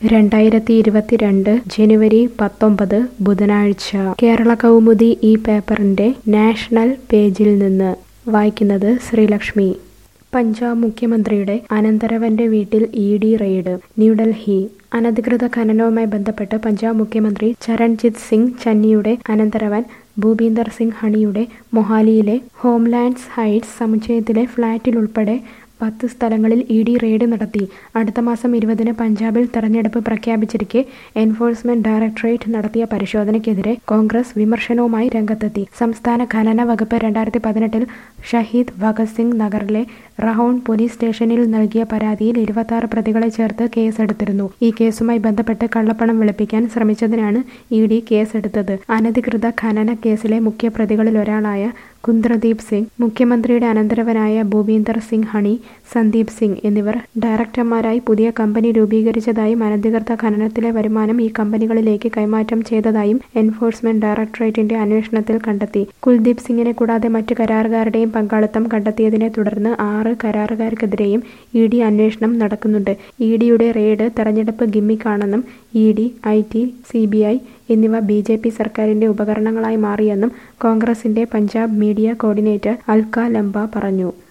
രണ്ടായിരത്തി ഇരുപത്തിരണ്ട് ജനുവരി പത്തൊമ്പത് ബുധനാഴ്ച കേരള കൗമുദി ഈ പേപ്പറിന്റെ നാഷണൽ പേജിൽ നിന്ന് വായിക്കുന്നത് ശ്രീലക്ഷ്മി പഞ്ചാബ് മുഖ്യമന്ത്രിയുടെ അനന്തരവന്റെ വീട്ടിൽ ഇ ഡി റെയ്ഡ് ന്യൂഡൽഹി അനധികൃത ഖനനവുമായി ബന്ധപ്പെട്ട് പഞ്ചാബ് മുഖ്യമന്ത്രി ചരൺജിത് സിംഗ് ചന്നിയുടെ അനന്തരവൻ ഭൂപീന്ദർ സിംഗ് ഹണിയുടെ മൊഹാലിയിലെ ഹോംലാൻഡ്സ് ഹൈറ്റ്സ് സമുച്ചയത്തിലെ ഫ്ളാറ്റിലുൾപ്പെടെ പത്ത് സ്ഥലങ്ങളിൽ ഇ ഡി റെയ്ഡ് നടത്തി അടുത്ത മാസം ഇരുപതിന് പഞ്ചാബിൽ തെരഞ്ഞെടുപ്പ് പ്രഖ്യാപിച്ചിരിക്കെ എൻഫോഴ്സ്മെന്റ് ഡയറക്ടറേറ്റ് നടത്തിയ പരിശോധനയ്ക്കെതിരെ കോൺഗ്രസ് വിമർശനവുമായി രംഗത്തെത്തി സംസ്ഥാന ഖനന വകുപ്പ് രണ്ടായിരത്തി പതിനെട്ടിൽ ഷഹീദ് ഭഗത് സിംഗ് നഗറിലെ റഹോൺ പോലീസ് സ്റ്റേഷനിൽ നൽകിയ പരാതിയിൽ ഇരുപത്തി പ്രതികളെ ചേർത്ത് കേസെടുത്തിരുന്നു ഈ കേസുമായി ബന്ധപ്പെട്ട് കള്ളപ്പണം വെളുപ്പിക്കാൻ ശ്രമിച്ചതിനാണ് ഇ ഡി കേസെടുത്തത് അനധികൃത ഖനന കേസിലെ മുഖ്യപ്രതികളിൽ ഒരാളായ കുന്ദ്രദീപ് സിംഗ് മുഖ്യമന്ത്രിയുടെ അനന്തരവനായ ഭൂപീന്ദർ സിംഗ് ഹണി സന്ദീപ് സിംഗ് എന്നിവർ ഡയറക്ടർമാരായി പുതിയ കമ്പനി രൂപീകരിച്ചതായും അനധികൃത ഖനനത്തിലെ വരുമാനം ഈ കമ്പനികളിലേക്ക് കൈമാറ്റം ചെയ്തതായും എൻഫോഴ്സ്മെന്റ് ഡയറക്ടറേറ്റിന്റെ അന്വേഷണത്തിൽ കണ്ടെത്തി കുൽദീപ് സിംഗിനെ കൂടാതെ മറ്റ് കരാറുകാരുടെയും പങ്കാളിത്തം കണ്ടെത്തിയതിനെ തുടർന്ന് ആറ് കരാറുകാർക്കെതിരെയും ഇ ഡി അന്വേഷണം നടക്കുന്നുണ്ട് ഇ ഡിയുടെ റെയ്ഡ് തെരഞ്ഞെടുപ്പ് ഗിമ്മിക്കാണെന്നും E D I T C B I എന്നിവ ബി ജെ പി സർക്കാരിന്റെ ഉപകരണങ്ങളായി മാറിയെന്നും കോൺഗ്രസിന്റെ പഞ്ചാബ് മീഡിയ കോർഡിനേറ്റർ അൽക്ക ലംബ പറഞ്ഞു